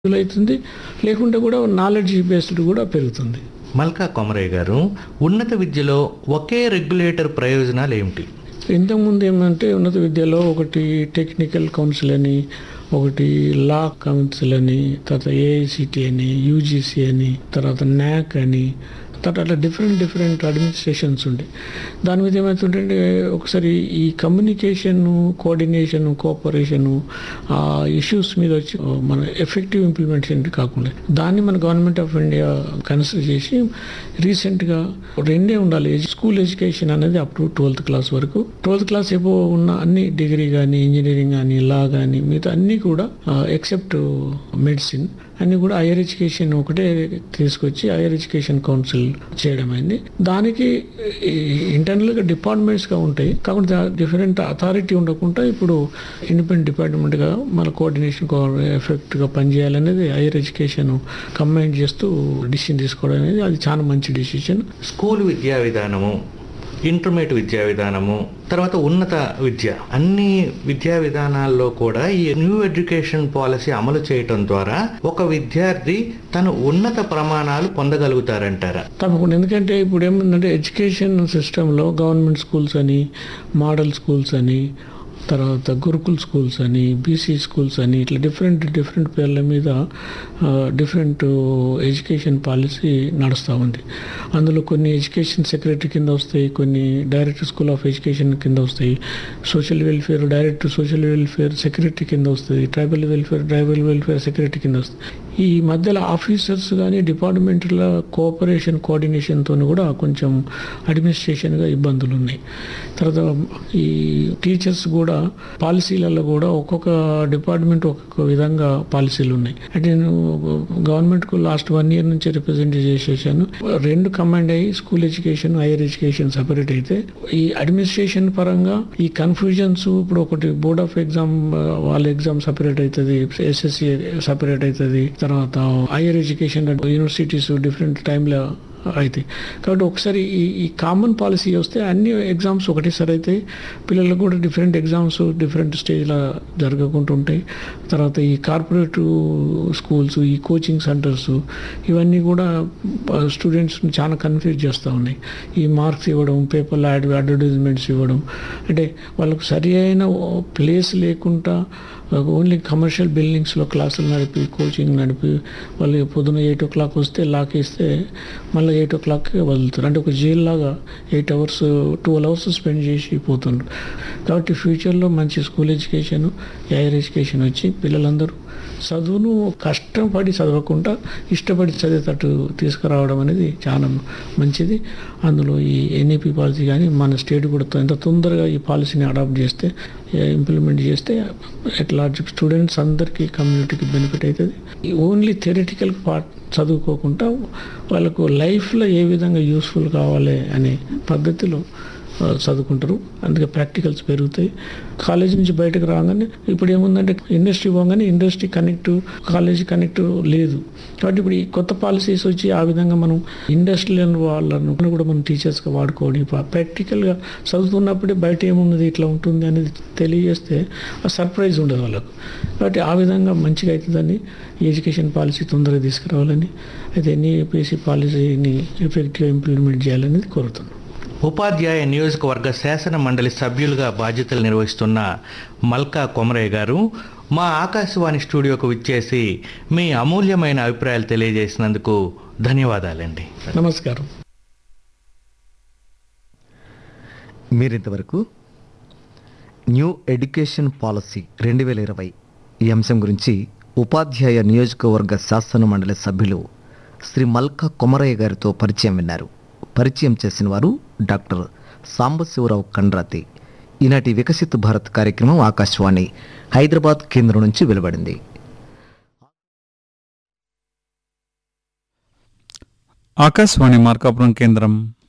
అవుతుంది లేకుంటే కూడా నాలెడ్జ్ బేస్డ్ కూడా పెరుగుతుంది మల్కా కొమరయ్య గారు ఉన్నత విద్యలో ఒకే రెగ్యులేటర్ ప్రయోజనాలు ఏమిటి ఇంతకుముందు ఏమంటే ఉన్నత విద్యలో ఒకటి టెక్నికల్ కౌన్సిల్ అని ఒకటి లా కౌన్సిల్ అని తర్వాత ఏఐసిటి అని యూజీసీ అని తర్వాత న్యాక్ అని తర్వాత అట్లా డిఫరెంట్ డిఫరెంట్ అడ్మినిస్ట్రేషన్స్ ఉండే దాని మీద ఏమవుతుంటే ఒకసారి ఈ కమ్యూనికేషన్ కోఆర్డినేషన్ కోఆపరేషన్ ఆ ఇష్యూస్ మీద వచ్చి మన ఎఫెక్టివ్ ఇంప్లిమెంటేషన్ కాకుండా దాన్ని మన గవర్నమెంట్ ఆఫ్ ఇండియా కన్సిడర్ చేసి రీసెంట్గా రెండే ఉండాలి స్కూల్ ఎడ్యుకేషన్ అనేది అప్ టు ట్వెల్త్ క్లాస్ వరకు ట్వెల్త్ క్లాస్ ఎబో ఉన్న అన్ని డిగ్రీ కానీ ఇంజనీరింగ్ కానీ లా కానీ మిగతా అన్నీ కూడా ఎక్సెప్ట్ మెడిసిన్ అన్ని కూడా హైయర్ ఎడ్యుకేషన్ ఒకటే తీసుకొచ్చి హైయర్ ఎడ్యుకేషన్ కౌన్సిల్ చేయడం అయింది దానికి ఇంటర్నల్గా డిపార్ట్మెంట్స్గా ఉంటాయి కాకుండా డిఫరెంట్ అథారిటీ ఉండకుండా ఇప్పుడు ఇండిపెండెంట్ డిపార్ట్మెంట్గా మన కోఆర్డినేషన్ ఎఫెక్ట్గా పనిచేయాలనేది హైయర్ ఎడ్యుకేషన్ కంబైన్ చేస్తూ డిసిషన్ తీసుకోవడం అనేది అది చాలా మంచి డిసిషన్ స్కూల్ విద్యా విధానము ఇంటర్మీడియట్ విద్యా విధానము తర్వాత ఉన్నత విద్య అన్ని విద్యా విధానాల్లో కూడా ఈ న్యూ ఎడ్యుకేషన్ పాలసీ అమలు చేయటం ద్వారా ఒక విద్యార్థి తను ఉన్నత ప్రమాణాలు పొందగలుగుతారంటారా తప్పకుండా ఎందుకంటే ఇప్పుడు ఏముందంటే ఎడ్యుకేషన్ సిస్టంలో గవర్నమెంట్ స్కూల్స్ అని మోడల్ స్కూల్స్ అని తర్వాత గురుకుల్ స్కూల్స్ అని బీసీ స్కూల్స్ అని ఇట్లా డిఫరెంట్ డిఫరెంట్ పేర్ల మీద డిఫరెంట్ ఎడ్యుకేషన్ పాలసీ నడుస్తూ ఉంది అందులో కొన్ని ఎడ్యుకేషన్ సెక్రటరీ కింద వస్తాయి కొన్ని డైరెక్టర్ స్కూల్ ఆఫ్ ఎడ్యుకేషన్ కింద వస్తాయి social welfare director social welfare secretary కింద వస్తుంది tribal welfare tribal welfare secretary కింద వస్తుంది ఈ మధ్యలో ఆఫీసర్స్ కానీ డిపార్ట్మెంట్ల కోఆపరేషన్ కోఆర్డినేషన్తో కూడా కొంచెం అడ్మినిస్ట్రేషన్గా ఇబ్బందులు ఉన్నాయి తర్వాత ఈ టీచర్స్ కూడా పాలసీలలో కూడా ఒక్కొక్క డిపార్ట్మెంట్ ఒక్కొక్క విధంగా పాలసీలు ఉన్నాయి అంటే నేను గవర్నమెంట్కు లాస్ట్ వన్ ఇయర్ నుంచి రిప్రజెంట్ చేసేసాను రెండు కమాండ్ అయ్యి school education higher education separate అయితే ఈ అడ్మినిస్ట్రేషన్ పరంగా ఈ కన్ఫ్యూజన్స్ ఇప్పుడు ఒకటి బోర్డ్ ఆఫ్ ఎగ్జామ్ వాళ్ళ ఎగ్జామ్ సపరేట్ అవుతుంది ఎస్ఎస్సి సపరేట్ అవుతుంది తర్వాత హైయర్ ఎడ్యుకేషన్ యూనివర్సిటీస్ డిఫరెంట్ టైంలో అయితే కాబట్టి ఒకసారి ఈ ఈ కామన్ పాలసీ వస్తే అన్ని ఎగ్జామ్స్ ఒకటేసారి అయితే పిల్లలకు కూడా డిఫరెంట్ ఎగ్జామ్స్ డిఫరెంట్ స్టేజ్లో జరగకుండా ఉంటాయి తర్వాత ఈ కార్పొరేట్ స్కూల్స్ ఈ కోచింగ్ సెంటర్స్ ఇవన్నీ కూడా స్టూడెంట్స్ని చాలా కన్ఫ్యూజ్ చేస్తూ ఉన్నాయి ఈ మార్క్స్ ఇవ్వడం పేపర్లో యాడ్ అడ్వర్టైజ్మెంట్స్ ఇవ్వడం అంటే వాళ్ళకు సరి అయిన ప్లేస్ లేకుండా ఓన్లీ కమర్షియల్ బిల్డింగ్స్లో క్లాసులు నడిపి కోచింగ్ నడిపి వాళ్ళు పొద్దున ఎయిట్ ఓ క్లాక్ వస్తే లాక్ ఇస్తే మళ్ళీ ఎయిట్ ఓ క్లాక్కి వదులుతారు అంటే ఒక జైల్ లాగా eight hours twelve hours spend చేసి పోతుండ్రు కాబట్టి ఫ్యూచర్లో మంచి స్కూల్ ఎడ్యుకేషన్ హైయర్ ఎడ్యుకేషన్ వచ్చి పిల్లలందరూ చదువును కష్టపడి చదవకుండా ఇష్టపడి చదివేటట్టు తీసుకురావడం అనేది చాలా మంచిది అందులో ఈ ఎన్ఈపి పాలసీ కానీ మన స్టేట్ కూడా ఎంత తొందరగా ఈ పాలసీని అడాప్ట్ చేస్తే ఇంప్లిమెంట్ చేస్తే ఎట్ లార్జ్ స్టూడెంట్స్ అందరికీ కమ్యూనిటీకి బెనిఫిట్ అవుతుంది ఓన్లీ థియరిటికల్ పార్ట్ చదువుకోకుండా వాళ్ళకు లైఫ్లో ఏ విధంగా యూస్ఫుల్ కావాలి అనే పద్ధతిలో చదువుకుంటారు అందుకే ప్రాక్టికల్స్ పెరుగుతాయి కాలేజ్ నుంచి బయటకు రాగానే ఇప్పుడు ఏముందంటే ఇండస్ట్రీ పోగానే ఇండస్ట్రీ కనెక్ట్ కాలేజ్ కనెక్ట్ లేదు కాబట్టి ఇప్పుడు ఈ కొత్త పాలసీస్ వచ్చి ఆ విధంగా మనం ఇండస్ట్రియల్ వాళ్ళను కూడా మనం టీచర్స్గా వాడుకోవడం ప్రాక్టికల్గా చదువుతున్నప్పుడే బయట ఏమున్నది ఇట్లా ఉంటుంది అనేది తెలియజేస్తే ఆ సర్ప్రైజ్ ఉండదు వాళ్ళకు కాబట్టి ఆ విధంగా మంచిగా అవుతుందని ఎడ్యుకేషన్ పాలసీ తొందరగా తీసుకురావాలని అయితే ఎన్ఈపిసి పాలసీని ఎఫెక్టివ్గా ఇంప్లిమెంట్ చేయాలనేది కోరుతున్నాను ఉపాధ్యాయ నియోజకవర్గ శాసన మండలి సభ్యులుగా బాధ్యతలు నిర్వహిస్తున్న మల్కా కొమరయ్య గారు మా ఆకాశవాణి స్టూడియోకు విచ్చేసి మీ అమూల్యమైన అభిప్రాయాలు తెలియజేసినందుకు ధన్యవాదాలండి నమస్కారం మీరింతవరకు న్యూ ఎడ్యుకేషన్ పాలసీ రెండు వేల ఇరవై ఈ అంశం గురించి ఉపాధ్యాయ నియోజకవర్గ శాసన మండలి సభ్యులు శ్రీ మల్కా కొమరయ్య గారితో పరిచయం విన్నారు పరిచయం చేసిన వారు డాక్టర్ సాంబశివరావు కండ్రాతి ఈనాటి వికసిత్ భారత్ కార్యక్రమం ఆకాశవాణి హైదరాబాద్ కేంద్రం నుంచి వెలువడింది ఆకాశవాణి మార్కాపురం కేంద్రం